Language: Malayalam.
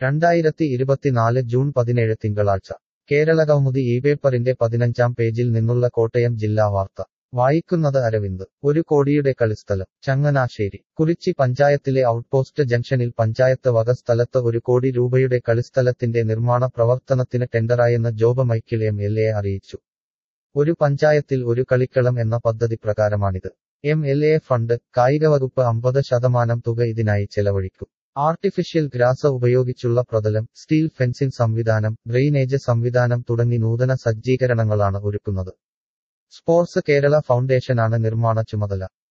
രണ്ടായിരത്തി ഇരുപത്തിനാല് ജൂൺ പതിനേഴ് തിങ്കളാഴ്ച കേരളകൗമുദി ഈ പേപ്പറിന്റെ പതിനഞ്ചാം പേജിൽ നിന്നുള്ള കോട്ടയം ജില്ലാ വാർത്ത വായിക്കുന്നത് അരവിന്ദ് ഒരു കോടിയുടെ കളിസ്ഥലം ചങ്ങനാശ്ശേരി കുറിച്ചി പഞ്ചായത്തിലെ ഔട്ട്പോസ്റ്റ് ജംഗ്ഷനിൽ പഞ്ചായത്ത് വക സ്ഥലത്ത് ഒരു കോടി രൂപയുടെ കളിസ്ഥലത്തിന്റെ നിർമ്മാണ പ്രവർത്തനത്തിന് ടെൻഡറായെന്ന് Job Michael M L A അറിയിച്ചു ഒരു പഞ്ചായത്തിൽ ഒരു കളിക്കളം എന്ന പദ്ധതി പ്രകാരമാണിത് എം എൽ എ ഫണ്ട് കായികവകുപ്പ് അമ്പത് ശതമാനം തുക ഇതിനായി ചെലവഴിക്കും ആർട്ടിഫിഷ്യൽ ഗ്രാസ ഉപയോഗിച്ചുള്ള പ്രതലം സ്റ്റീൽ ഫെൻസിംഗ് സംവിധാനം ഡ്രെയിനേജ് സംവിധാനം തുടങ്ങി നൂതന സജ്ജീകരണങ്ങളാണ് ഒരുക്കുന്നത് സ്പോർട്സ് കേരള ഫൗണ്ടേഷനാണ് നിർമ്മാണ ചുമതല